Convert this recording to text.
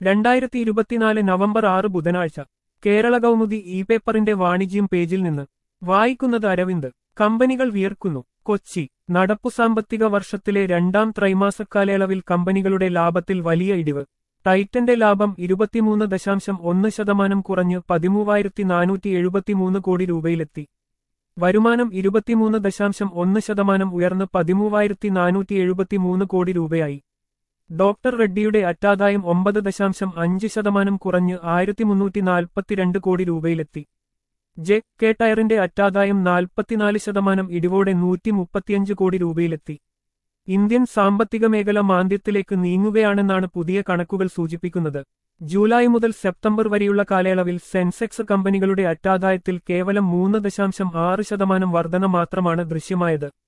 രണ്ടായിരത്തി ഇരുപത്തിനാല് നവംബർ ആറ് ബുധനാഴ്ച കേരള കൗമുദി ഇ പേപ്പറിന്റെ വാണിജ്യം പേജിൽ നിന്ന് വായിക്കുന്നത് അരവിന്ദ് കമ്പനികൾ വിയർക്കുന്നു കൊച്ചി നടപ്പു സാമ്പത്തിക വർഷത്തിലെ രണ്ടാം ത്രൈമാസ കാലയളവിൽ കമ്പനികളുടെ ലാഭത്തിൽ വലിയ ഇടിവ് ടൈറ്റന്റെ ലാഭം ഇരുപത്തിമൂന്ന് ദശാംശം ഒന്ന് ശതമാനം കുറഞ്ഞ് പതിമൂവായിരത്തി നാനൂറ്റി എഴുപത്തിമൂന്ന് കോടി രൂപയിലെത്തി വരുമാനം ഇരുപത്തിമൂന്ന് ദശാംശം ഒന്ന് ശതമാനം ഉയർന്ന് പതിമൂവായിരത്തി നാനൂറ്റി എഴുപത്തിമൂന്ന് കോടി രൂപയായി ഡോക്ടർ റെഡ്ഡിയുടെ അറ്റാദായം ഒമ്പത് ദശാംശം അഞ്ച് ശതമാനം കുറഞ്ഞ് ആയിരത്തി മുന്നൂറ്റി നാൽപ്പത്തിരണ്ട് കോടി രൂപയിലെത്തി ജെ കെ ടയറിന്റെ അറ്റാദായം നാൽപ്പത്തിനാല് ശതമാനം ഇടിവോടെ നൂറ്റി മുപ്പത്തിയഞ്ച് കോടി രൂപയിലെത്തി ഇന്ത്യൻ സാമ്പത്തിക മേഖല മാന്ദ്യത്തിലേക്ക് നീങ്ങുകയാണെന്നാണ് പുതിയ കണക്കുകൾ സൂചിപ്പിക്കുന്നത് ജൂലൈ മുതൽ സെപ്റ്റംബർ വരെയുള്ള കാലയളവിൽ സെൻസെക്സ് കമ്പനികളുടെ അറ്റാദായത്തിൽ കേവലം മൂന്ന് ദശാംശം ആറ് ശതമാനം വർധന മാത്രമാണ് ദൃശ്യമായത്